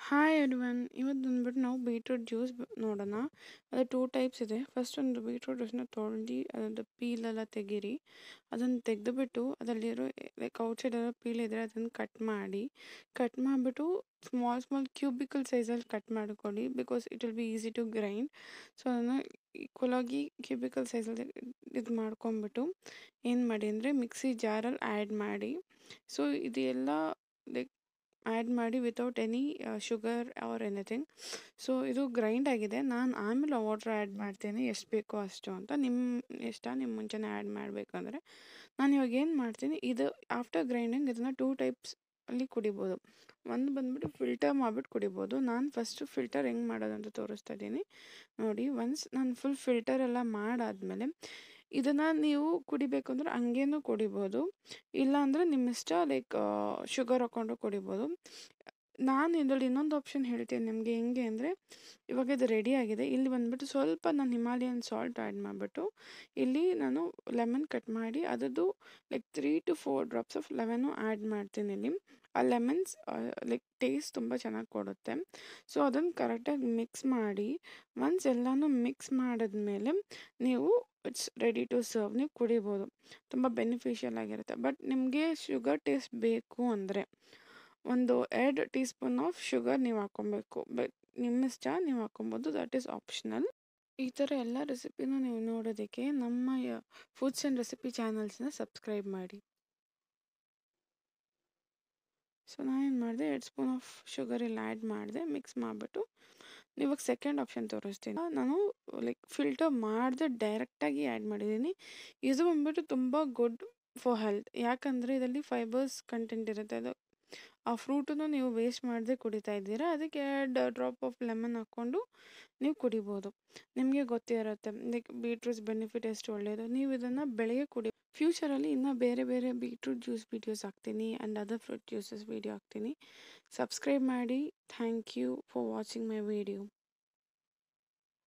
hi everyone ಇವತ್ತು ಬಂದ್ಬಿಟ್ಟು ನಾವು ಬೀಟ್ರೂಟ್ ಜ್ಯೂಸ್ ನೋಡೋಣ ಅದು ಟೂ ಟೈಪ್ಸ್ ಇದೆ ಫಸ್ಟ್ ಒಂದು ಬೀಟ್ರೂಟ್ ಜ್ಯೂಸ್ನ ತೊಳ್ದು ಅದ್ರದ್ದು ಪೀಲೆಲ್ಲ ತೆಗೀರಿ ಅದನ್ನು ತೆಗೆದುಬಿಟ್ಟು ಅದರಲ್ಲಿರೋ ಲೈಕ್ ಔಟ್ಸೈಡ್ ಎಲ್ಲ ಪೀಲ್ ಇದ್ದರೆ ಅದನ್ನು ಕಟ್ ಮಾಡಿ ಕಟ್ ಮಾಡಿಬಿಟ್ಟು ಸ್ಮಾಲ್ ಸ್ಮಾಲ್ ಕ್ಯೂಬಿಕಲ್ ಸೈಜಲ್ಲಿ ಕಟ್ ಮಾಡ್ಕೊಳ್ಳಿ because it will be easy to grind so ಅದನ್ನು ಈಕ್ವಲಾಗಿ ಕ್ಯೂಬಿಕಲ್ ಸೈಜಲ್ಲಿ ಇದು ಮಾಡ್ಕೊಂಬಿಟ್ಟು ಏನು ಮಾಡಿ ಅಂದರೆ ಮಿಕ್ಸಿ ಜಾರಲ್ಲಿ ಆ್ಯಡ್ ಮಾಡಿ ಸೊ ಇದೆಲ್ಲ ಲೈಕ್ ಆ್ಯಡ್ ಮಾಡಿ without any sugar or anything so ಇದು ಗ್ರೈಂಡ್ ಆಗಿದೆ ನಾನು ಆಮೇಲೆ ವಾಟ್ರ್ ಆ್ಯಡ್ ಮಾಡ್ತೀನಿ ಎಷ್ಟು ಬೇಕೋ ಅಷ್ಟು ಅಂತ ನಿಮ್ಮ ಇಷ್ಟ ನಿಮ್ಮ ಮುಂಚೆನೇ ಆ್ಯಡ್ ಮಾಡಬೇಕಂದ್ರೆ ನಾನು ಇವಾಗ ಏನು ಮಾಡ್ತೀನಿ ಇದು ಆಫ್ಟರ್ ಗ್ರೈಂಡಿಂಗ್ ಇದನ್ನು ಟೂ ಟೈಪ್ಸ್ ಅಲ್ಲಿ ಕುಡಿಬೋದು ಒಂದು ಬಂದ್ಬಿಟ್ಟು ಫಿಲ್ಟರ್ ಮಾಡಿಬಿಟ್ಟು ಕುಡಿಬೋದು ನಾನು ಫಸ್ಟು ಫಿಲ್ಟರ್ ಹೆಂಗೆ ಮಾಡೋದು ಅಂತ ತೋರಿಸ್ತಾ ಇದ್ದೀನಿ ನೋಡಿ ಒನ್ಸ್ ನಾನು ಫುಲ್ ಫಿಲ್ಟರ್ ಎಲ್ಲ ಮಾಡಾದಮೇಲೆ ಇದನ್ನು ನೀವು ಕುಡಿಬೇಕು ಅಂದ್ರೆ ಹಂಗೇನೂ ಕುಡಿಬೋದು ಇಲ್ಲ ಅಂದರೆ ನಿಮ್ಮ ಇಷ್ಟ ಲೈಕ್ ಶುಗರ್ ಹಾಕ್ಕೊಂಡು ಕುಡಿಬೋದು ನಾನು ಇದರಲ್ಲಿ ಇನ್ನೊಂದು ಆಪ್ಷನ್ ಹೇಳ್ತೀನಿ ನಿಮಗೆ ಹೆಂಗೆ ಅಂದರೆ ಇವಾಗ ಇದು ರೆಡಿ ಆಗಿದೆ ಇಲ್ಲಿ ಬಂದ್ಬಿಟ್ಟು ಸ್ವಲ್ಪ ನಾನು ಹಿಮಾಲಯನ್ ಸಾಲ್ಟ್ ಆ್ಯಡ್ ಮಾಡಿಬಿಟ್ಟು ಇಲ್ಲಿ ನಾನು ಲೆಮನ್ ಕಟ್ ಮಾಡಿ ಅದರದ್ದು like three to four drops of ಲೆಮನ್ನು ಆ್ಯಡ್ ಮಾಡ್ತೀನಿ ಇಲ್ಲಿ ಆ ಲೆಮನ್ಸ್ ಲೈಕ್ ಟೇಸ್ಟ್ ತುಂಬ ಚೆನ್ನಾಗಿ ಕೊಡುತ್ತೆ ಸೊ ಅದನ್ನು ಕರೆಕ್ಟಾಗಿ ಮಿಕ್ಸ್ ಮಾಡಿ ಒನ್ಸ್ ಎಲ್ಲನೂ ಮಿಕ್ಸ್ ಮಾಡಿದ್ಮೇಲೆ ನೀವು ಇಟ್ಸ್ ರೆಡಿ ಟು ಸರ್ವ್ ನೀವು ಕುಡಿಬೋದು ತುಂಬ ಬೆನಿಫಿಷಿಯಲ್ ಆಗಿರುತ್ತೆ ಬಟ್ ನಿಮಗೆ ಶುಗರ್ ಟೇಸ್ಟ್ ಬೇಕು ಅಂದರೆ ಒಂದು ಎರಡು ಟೀ ಸ್ಪೂನ್ ಆಫ್ ಶುಗರ್ ನೀವು ಹಾಕ್ಕೊಬೇಕು ಬಟ್ ನಿಮ್ಮ ಇಷ್ಟ ನೀವು ಹಾಕ್ಕೊಬೋದು ದಟ್ ಈಸ್ ಆಪ್ಷನಲ್ ಈ ಥರ ಎಲ್ಲ ರೆಸಿಪಿನೂ ನೀವು ನೋಡೋದಕ್ಕೆ ನಮ್ಮ ಫುಡ್ಸ್ ಆ್ಯಂಡ್ ರೆಸಿಪಿ ಚಾನಲ್ಸ್ನ ಸಬ್ಸ್ಕ್ರೈಬ್ ಮಾಡಿ ಸೊ ನಾನೇನು ಮಾಡಿದೆ ಎರಡು ಸ್ಪೂನ್ ಆಫ್ ಶುಗರ್ ಇಲ್ಲಿ ಆ್ಯಡ್ ಮಾಡಿದೆ ಮಿಕ್ಸ್ ಮಾಡಿಬಿಟ್ಟು ಇವಾಗ ಸೆಕೆಂಡ್ ಆಪ್ಷನ್ ತೋರಿಸ್ತೀನಿ ನಾನು ಲೈಕ್ ಫಿಲ್ಟರ್ ಮಾಡದೆ ಡೈರೆಕ್ಟಾಗಿ ಆ್ಯಡ್ ಮಾಡಿದ್ದೀನಿ ಇದು ಬಂದ್ಬಿಟ್ಟು ತುಂಬ ಗುಡ್ ಫಾರ್ ಹೆಲ್ತ್ ಯಾಕಂದರೆ ಇದರಲ್ಲಿ ಫೈಬರ್ಸ್ ಕಂಟೆಂಟ್ ಇರುತ್ತೆ ಅದು ಆ ಫ್ರೂಟನ್ನು ನೀವು ವೇಸ್ಟ್ ಮಾಡದೆ ಕುಡಿತಾ ಇದ್ದೀರಾ ಅದಕ್ಕೆ ಎರಡು ಡ್ರಾಪ್ ಆಫ್ ಲೆಮನ್ ಹಾಕ್ಕೊಂಡು ನೀವು ಕುಡಿಬೋದು ನಿಮಗೆ ಗೊತ್ತಿರುತ್ತೆ ಲೈಕ್ ಬೀಟ್ರೂಟ್ಸ್ ಬೆನಿಫಿಟ್ ಎಷ್ಟು ಒಳ್ಳೆಯದು ನೀವು ಇದನ್ನು ಬೆಳಗ್ಗೆ ಕುಡಿ ಫ್ಯೂಚರಲ್ಲಿ ಇನ್ನೂ ಬೇರೆ ಬೇರೆ ಬೀಟ್ರೂಟ್ ಜ್ಯೂಸ್ ವೀಡಿಯೋಸ್ ಹಾಕ್ತೀನಿ and other fruit juices video ಹಾಕ್ತೀನಿ ಸಬ್ಸ್ಕ್ರೈಬ್ ಮಾಡಿ thank you for watching my video